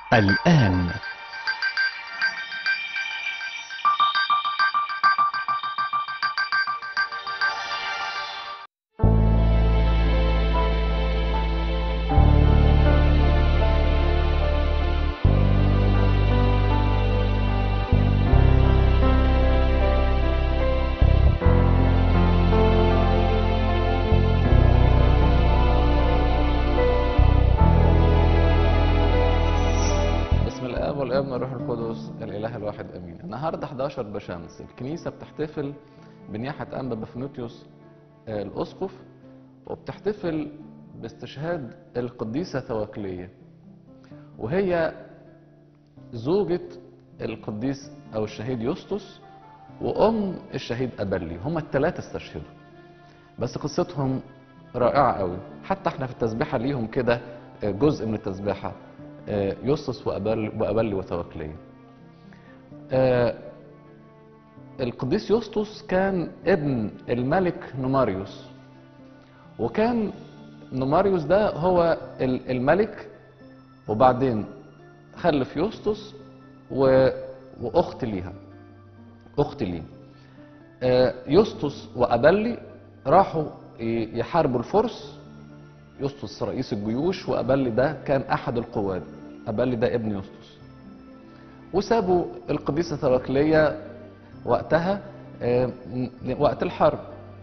الآن بسم الاب والابن والروح القدس الاله الواحد امين النهارده 11 بشمس الكنيسه بتحتفل بنياحه انبا بفنوتيوس آه، الاسقف وبتحتفل باستشهاد القديسه ثواكليه وهي زوجة القديس او الشهيد يوستوس وام الشهيد ابلي هما الثلاثه استشهدوا بس قصتهم رائعه قوي حتى احنا في التسبيحه ليهم كده آه، جزء من التسبيحه آه، يوستس وأبل وأبلي وتوكلية آه، القديس يوستوس كان ابن الملك نوماريوس وكان نوماريوس ده هو ال- الملك وبعدين خلف يوستوس و... واخت ليها اخت ليه آه، يوستوس وابلي راحوا ي- يحاربوا الفرس يوستوس رئيس الجيوش وابلي ده كان احد القواد ابلي ده ابن يوستوس وسابوا القديسه ثراكليه وقتها آه، م- وقت الحرب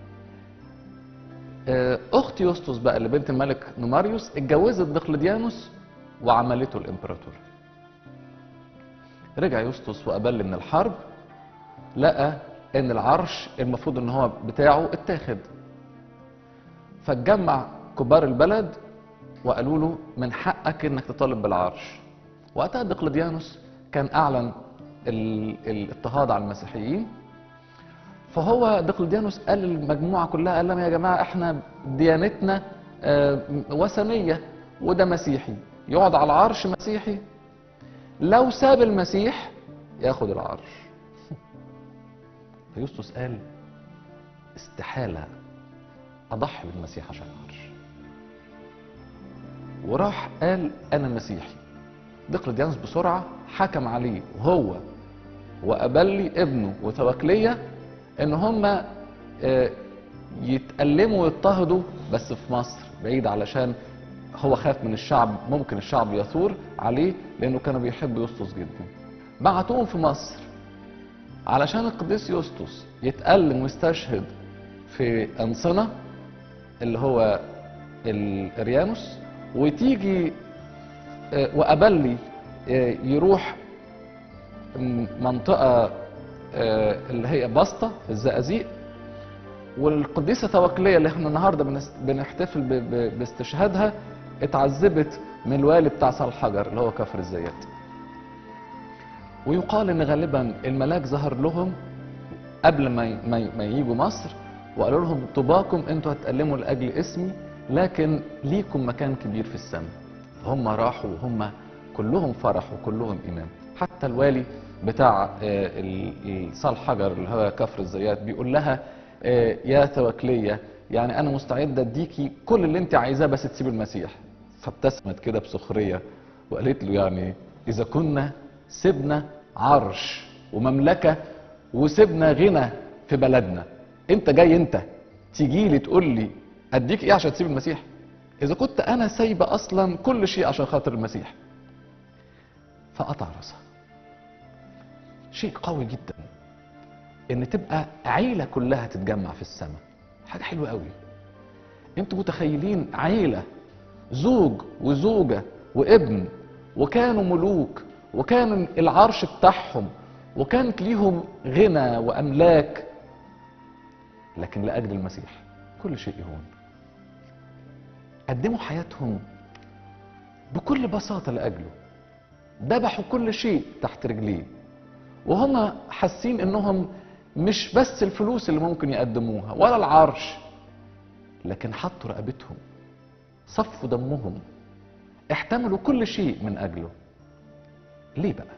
آه، اخت يوستوس بقى اللي بنت الملك نوماريوس اتجوزت دقلديانوس وعملته الامبراطور رجع يوستوس وابلي من الحرب لقى ان العرش المفروض ان هو بتاعه اتاخد فاتجمع كبار البلد وقالوا له من حقك انك تطالب بالعرش وقتها دقلديانوس كان اعلن ال- الاضطهاد على المسيحيين فهو دقلديانوس قال للمجموعه كلها قال لهم يا جماعه احنا ديانتنا آه، وثنيه وده مسيحي يقعد على العرش مسيحي لو ساب المسيح ياخد العرش فيوستوس قال استحاله اضحي بالمسيح عشان العرش وراح قال انا مسيحي دقلديانوس بسرعه حكم عليه وهو وابلي ابنه وتوكليه ان هم يتألموا ويضطهدوا بس في مصر بعيد علشان هو خاف من الشعب ممكن الشعب يثور عليه لانه كانوا بيحبوا يوستوس جدا بعتوهم في مصر علشان القديس يوستوس يتألم ويستشهد في أنصنة اللي هو الريانوس وتيجي آه، وأبلي آه، يروح م- منطقة آه، اللي هي بسطة في الزقازيق والقديسة توكلية اللي احنا النهاردة بنس- بنحتفل ب- ب- باستشهادها اتعذبت من الوالي بتاع صالحجر اللي هو كفر الزيات ويقال ان غالبا الملاك ظهر لهم قبل ما ي- ما ي- ما يجوا مصر وقالوا لهم طباكم انتوا هتألموا لاجل اسمي لكن ليكم مكان كبير في السماء هم راحوا وهم كلهم فرح وكلهم ايمان حتى الوالي بتاع آه، ال- الصال حجر اللي هو كفر الزيات بيقول لها آه، يا توكليه يعني انا مستعد اديكي كل اللي انت عايزاه بس تسيب المسيح فابتسمت كده بسخريه وقالت له يعني اذا كنا سيبنا عرش ومملكه وسيبنا غنى في بلدنا انت جاي انت تيجي لي تقول لي اديك ايه عشان تسيب المسيح اذا كنت انا سايبه اصلا كل شيء عشان خاطر المسيح فقطع راسها شيء قوي جدا ان تبقى عيله كلها تتجمع في السماء حاجه حلوه قوي انتوا متخيلين عيله زوج وزوجه وابن وكانوا ملوك وكان العرش بتاعهم وكانت ليهم غنى واملاك لكن لاجل المسيح كل شيء يهون قدموا حياتهم بكل بساطه لاجله ذبحوا كل شيء تحت رجليه وهم حاسين انهم مش بس الفلوس اللي ممكن يقدموها ولا العرش لكن حطوا رقبتهم صفوا دمهم احتملوا كل شيء من اجله ليه بقى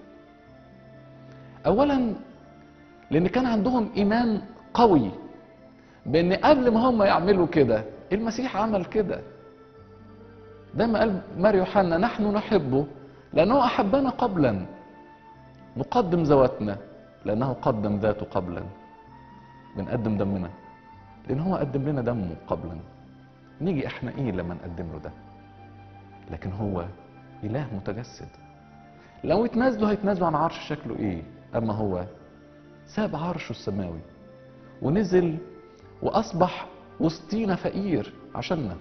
اولا لان كان عندهم ايمان قوي بان قبل ما هم يعملوا كده المسيح عمل كده ده ما قال ماري يوحنا نحن نحبه لأنه أحبنا قبلا نقدم ذواتنا لأنه قدم ذاته قبلا بنقدم دمنا لأن هو قدم لنا دمه قبلا نيجي احنا ايه لما نقدم له ده لكن هو إله متجسد لو يتنازلوا هيتنازلوا عن عرش شكله ايه اما هو ساب عرشه السماوي ونزل واصبح وسطينا فقير عشاننا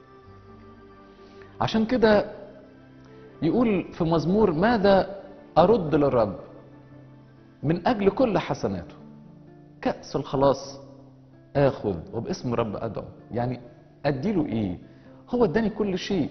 عشان كده يقول في مزمور ماذا ارد للرب من اجل كل حسناته كاس الخلاص اخذ وباسم رب ادعو يعني اديله ايه هو اداني كل شيء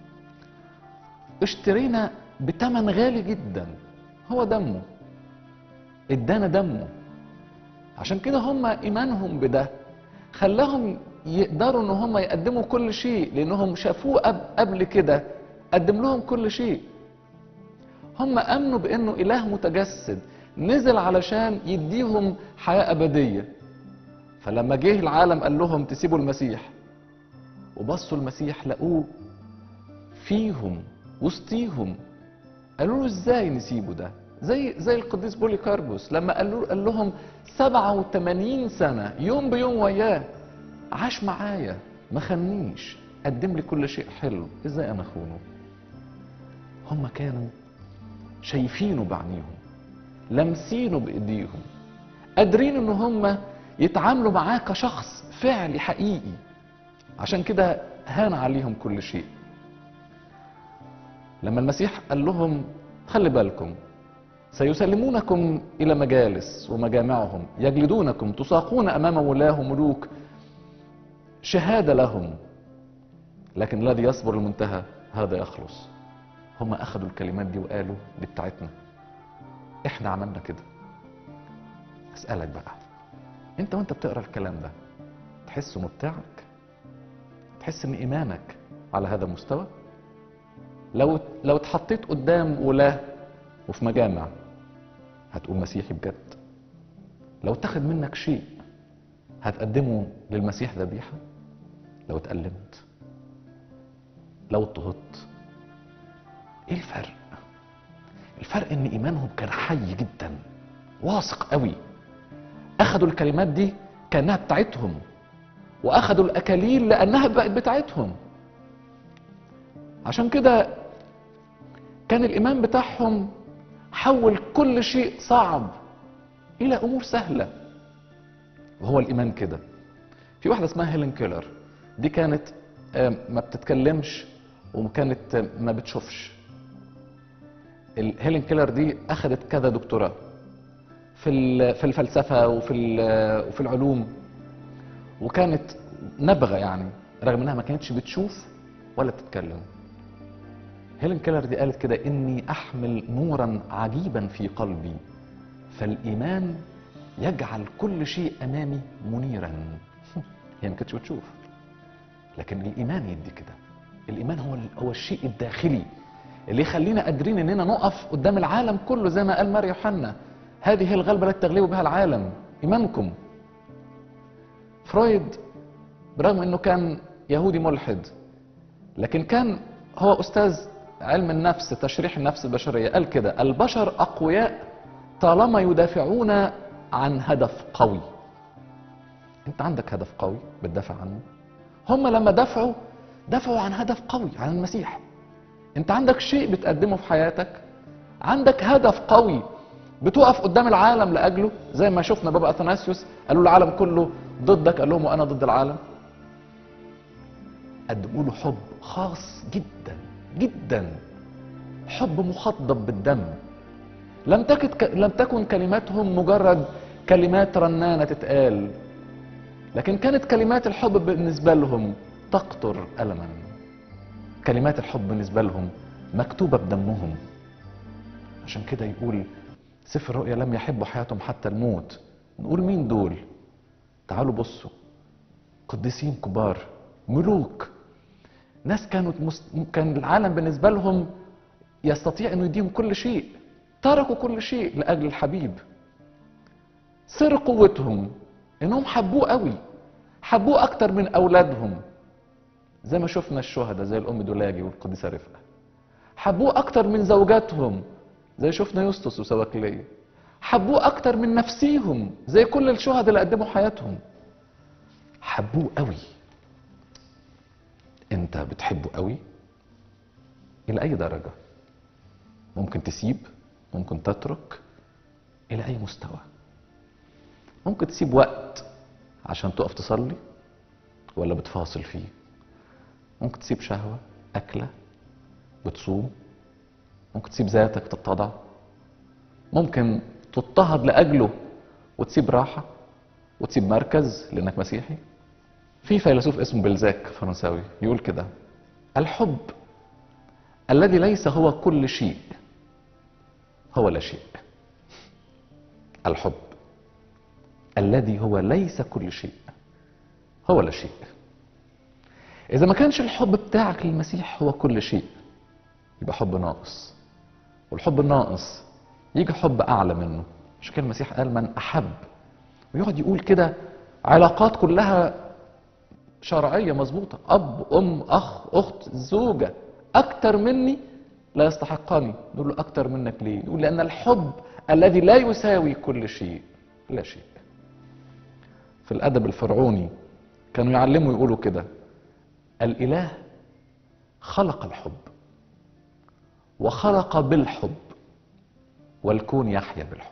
اشترينا بتمن غالي جدا هو دمه ادانا دمه عشان كده هم ايمانهم بده خلاهم يقدروا ان هم يقدموا كل شيء لانهم شافوه قبل كده قدم لهم كل شيء هم امنوا بانه اله متجسد نزل علشان يديهم حياه ابديه فلما جه العالم قال لهم تسيبوا المسيح وبصوا المسيح لقوه فيهم وسطيهم قالوا له ازاي نسيبه ده زي زي القديس بوليكاربوس لما قال, له قال لهم 87 سنه يوم بيوم وياه عاش معايا ما خنيش قدم لي كل شيء حلو ازاي انا اخونه هم كانوا شايفينه بعينيهم لامسينه بايديهم قادرين ان هم يتعاملوا معاه كشخص فعلي حقيقي عشان كده هان عليهم كل شيء لما المسيح قال لهم خلي بالكم سيسلمونكم الى مجالس ومجامعهم يجلدونكم تساقون امام ولاه ملوك شهاده لهم لكن الذي يصبر المنتهى هذا يخلص هم اخذوا الكلمات دي وقالوا دي بتاعتنا احنا عملنا كده اسالك بقى انت وانت بتقرا الكلام ده تحس انه بتاعك تحس ان ايمانك على هذا المستوى لو لو اتحطيت قدام ولاه وفي مجامع هتقول مسيحي بجد لو اتخذ منك شيء هتقدمه للمسيح ذبيحه لو اتألمت لو اضطهدت ايه الفرق الفرق ان ايمانهم كان حي جدا واثق قوي اخدوا الكلمات دي كانها بتاعتهم واخدوا الاكاليل لانها بقت بتاعتهم عشان كده كان الايمان بتاعهم حول كل شيء صعب الى امور سهله وهو الايمان كده في واحده اسمها هيلين كيلر دي كانت ما بتتكلمش وكانت ما بتشوفش هيلين كيلر دي اخذت كذا دكتوراه في في الفلسفه وفي وفي العلوم وكانت نبغه يعني رغم انها ما كانتش بتشوف ولا بتتكلم هيلين كيلر دي قالت كده اني احمل نورا عجيبا في قلبي فالايمان يجعل كل شيء امامي منيرا هي ما كانتش بتشوف لكن الايمان يدي كده الايمان هو هو الشيء الداخلي اللي يخلينا قادرين اننا نقف قدام العالم كله زي ما قال مار يوحنا هذه هي الغلبه التي تغلب بها العالم ايمانكم فرويد برغم انه كان يهودي ملحد لكن كان هو استاذ علم النفس تشريح النفس البشريه قال كده البشر اقوياء طالما يدافعون عن هدف قوي انت عندك هدف قوي بتدافع عنه هم لما دافعوا دافعوا عن هدف قوي عن المسيح انت عندك شيء بتقدمه في حياتك عندك هدف قوي بتقف قدام العالم لاجله زي ما شفنا بابا اثناسيوس قالوا العالم كله ضدك قال لهم وانا ضد العالم قدموا له حب خاص جدا جدا حب مخضب بالدم لم تكن لم تكن كلماتهم مجرد كلمات رنانه تتقال لكن كانت كلمات الحب بالنسبه لهم تقطر الما كلمات الحب بالنسبه لهم مكتوبه بدمهم عشان كده يقول سفر الرؤيا لم يحبوا حياتهم حتى الموت نقول مين دول تعالوا بصوا قديسين كبار ملوك ناس كانوا مست... كان العالم بالنسبة لهم يستطيع انه يديهم كل شيء تركوا كل شيء لاجل الحبيب سر قوتهم انهم حبوه قوي حبوه اكتر من اولادهم زي ما شفنا الشهداء زي الام دولاجي والقديسه رفقه حبوه اكتر من زوجاتهم زي شفنا يسطس وسواكلية حبوه اكتر من نفسيهم زي كل الشهداء اللي قدموا حياتهم حبوه قوي انت بتحبه قوي الى اي درجة ممكن تسيب ممكن تترك الى اي مستوى ممكن تسيب وقت عشان تقف تصلي ولا بتفاصل فيه ممكن تسيب شهوة أكلة بتصوم ممكن تسيب ذاتك تتضع ممكن تضطهد لأجله وتسيب راحة وتسيب مركز لأنك مسيحي في فيلسوف اسمه بلزاك فرنساوي يقول كده الحب الذي ليس هو كل شيء هو لا شيء الحب الذي هو ليس كل شيء هو لا شيء إذا ما كانش الحب بتاعك للمسيح هو كل شيء يبقى حب ناقص والحب الناقص يجي حب أعلى منه مش كده المسيح قال من أحب ويقعد يقول كده علاقات كلها شرعية مظبوطة أب أم أخ أخت زوجة أكتر مني لا يستحقني نقول له أكتر منك ليه يقول لأن الحب الذي لا يساوي كل شيء لا شيء في الأدب الفرعوني كانوا يعلموا يقولوا كده الإله خلق الحب وخلق بالحب والكون يحيا بالحب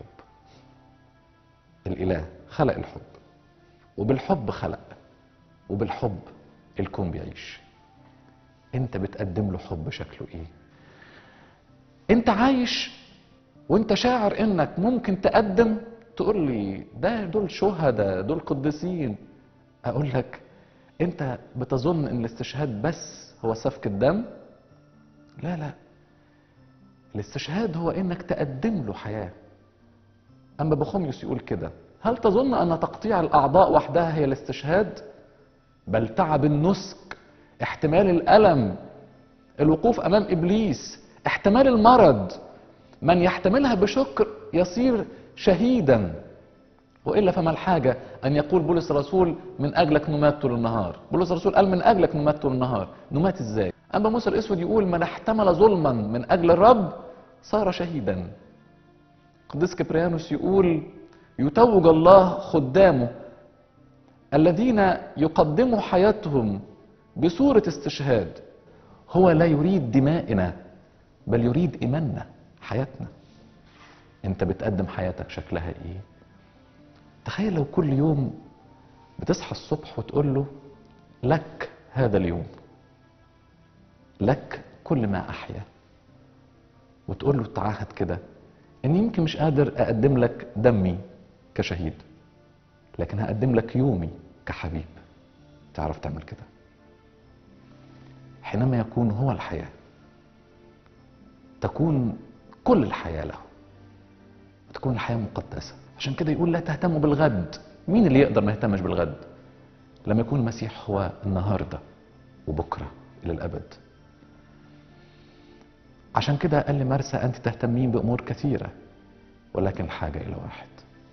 الإله خلق الحب وبالحب خلق وبالحب الكون بيعيش انت بتقدم له حب شكله ايه انت عايش وانت شاعر انك ممكن تقدم تقول لي ده دول شهداء دول قديسين اقول لك انت بتظن ان الاستشهاد بس هو سفك الدم لا لا الاستشهاد هو انك تقدم له حياه اما بخوميوس يقول كده هل تظن ان تقطيع الاعضاء وحدها هي الاستشهاد بل تعب النسك احتمال الالم الوقوف امام ابليس احتمال المرض من يحتملها بشكر يصير شهيدا والا فما الحاجه ان يقول بولس الرسول من اجلك نمات طول النهار بولس الرسول قال من اجلك نمات طول النهار نمات ازاي اما موسى الاسود يقول من احتمل ظلما من اجل الرب صار شهيدا قديس كبريانوس يقول يتوج الله خدامه الذين يقدموا حياتهم بصورة استشهاد هو لا يريد دمائنا بل يريد إيماننا حياتنا انت بتقدم حياتك شكلها ايه تخيل لو كل يوم بتصحى الصبح وتقول له لك هذا اليوم لك كل ما احيا وتقول له تعهد كده اني يمكن مش قادر اقدم لك دمي كشهيد لكن هقدم لك يومي كحبيب تعرف تعمل كده حينما يكون هو الحياه تكون كل الحياه له وتكون الحياه مقدسه عشان كده يقول لا تهتموا بالغد مين اللي يقدر ما يهتمش بالغد لما يكون المسيح هو النهارده وبكره الى الابد عشان كده قال لمرسى انت تهتمين بامور كثيره ولكن الحاجه الى واحد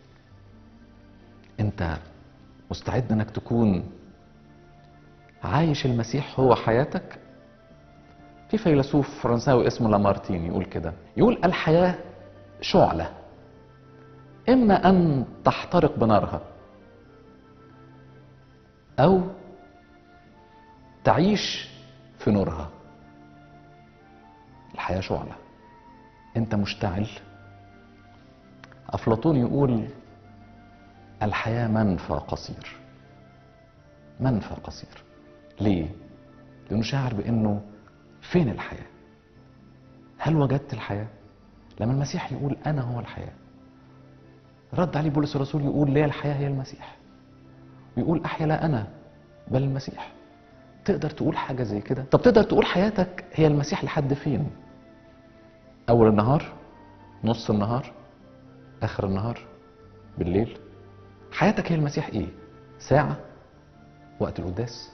انت مستعد انك تكون عايش المسيح هو حياتك في فيلسوف فرنساوي اسمه لامارتين يقول كده يقول الحياه شعله اما ان تحترق بنارها او تعيش في نورها الحياه شعله انت مشتعل افلاطون يقول الحياه منفى قصير منفى قصير ليه لانه شاعر بانه فين الحياه هل وجدت الحياه لما المسيح يقول انا هو الحياه رد عليه بولس الرسول يقول ليه الحياة هي المسيح ويقول أحيا لا أنا بل المسيح تقدر تقول حاجة زي كده طب تقدر تقول حياتك هي المسيح لحد فين أول النهار نص النهار آخر النهار بالليل حياتك هي المسيح إيه ساعة وقت القداس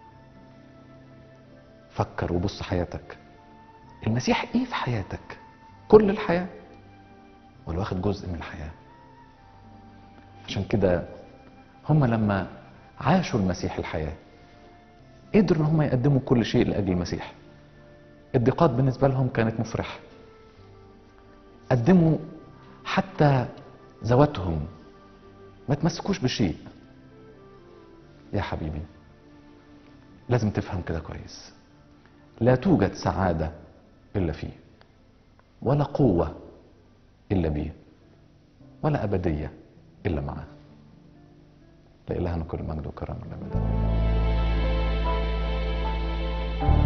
فكر وبص حياتك المسيح إيه في حياتك كل الحياة ولا واخد جزء من الحياه عشان كده هم لما عاشوا المسيح الحياة قدروا ان هم يقدموا كل شيء لأجل المسيح الضيقات بالنسبة لهم كانت مفرحة قدموا حتى ذواتهم ما تمسكوش بشيء يا حبيبي لازم تفهم كده كويس لا توجد سعادة إلا فيه ولا قوة إلا بيه ولا أبدية إلا معاه لإلهنا كل مجد وكرم الأبد